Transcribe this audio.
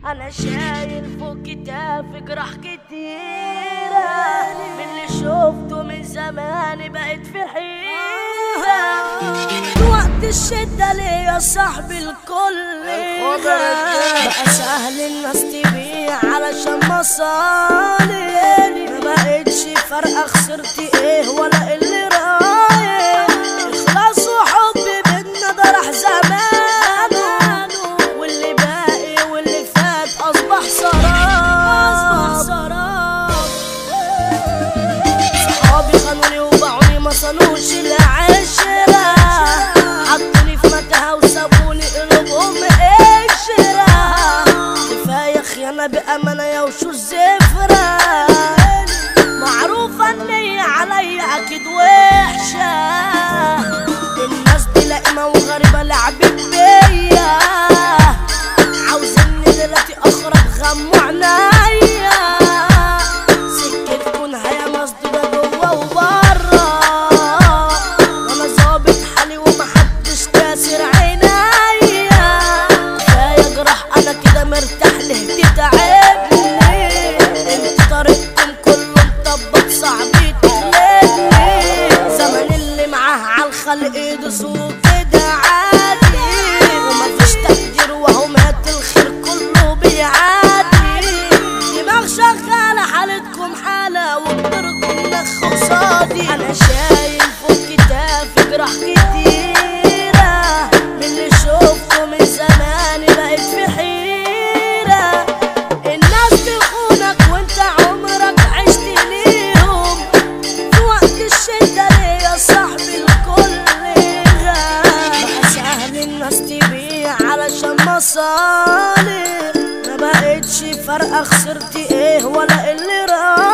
انا شايل فوق كتافي جراح كتيرة من اللي شفته من زمان بقيت في حيرة وقت الشدة ليا صاحبي الكل بقى سهل الناس تبيع علشان مصالح ما بقتش فارقة خسرت ايه ولا اللي رايح اخلاص وحب بينا ده راح زمانه واللي باقي واللي فات اصبح سراب اصبح سراب صحابي خانوني وباعوني ما صانوش العشرة حطوني في متاهة وسابوني قلوبهم قشرة كفاية خيانة بأمانة يا وشوش زفرة معروفة ان هي عليا اكيد وحشة الناس دي لائمة وغريبة لعبت بيا عاوزيني دلوقتي اخرج غموا عنيا سكتكم هيا مسدودة جوا وبرا وانا ظابط حالي ومحدش كاسر عينيا كفاية جراح انا كده مرتاح ليه تتعبني انت طريقكم كله مطبق صعب تغلبني زمن اللي معاه عالخلق يدوس وكده عادي ومفيش تقدير وهو مات الخير كله بيعادي دماغ شغالة حالتكم حالة وبتركم نخ قصادي أنا شايل فوق كتافي جراح كتيرة من اللي شفته من زمان بقيت في حيرة الناس تخونك وانت عمرك عشت ليهم في وقت الشدة ليا صاحبي الكل غاب بقى سهل الناس تبيع علشان مصالح ما بقتش فارقة خسرت ايه ولا اللي راح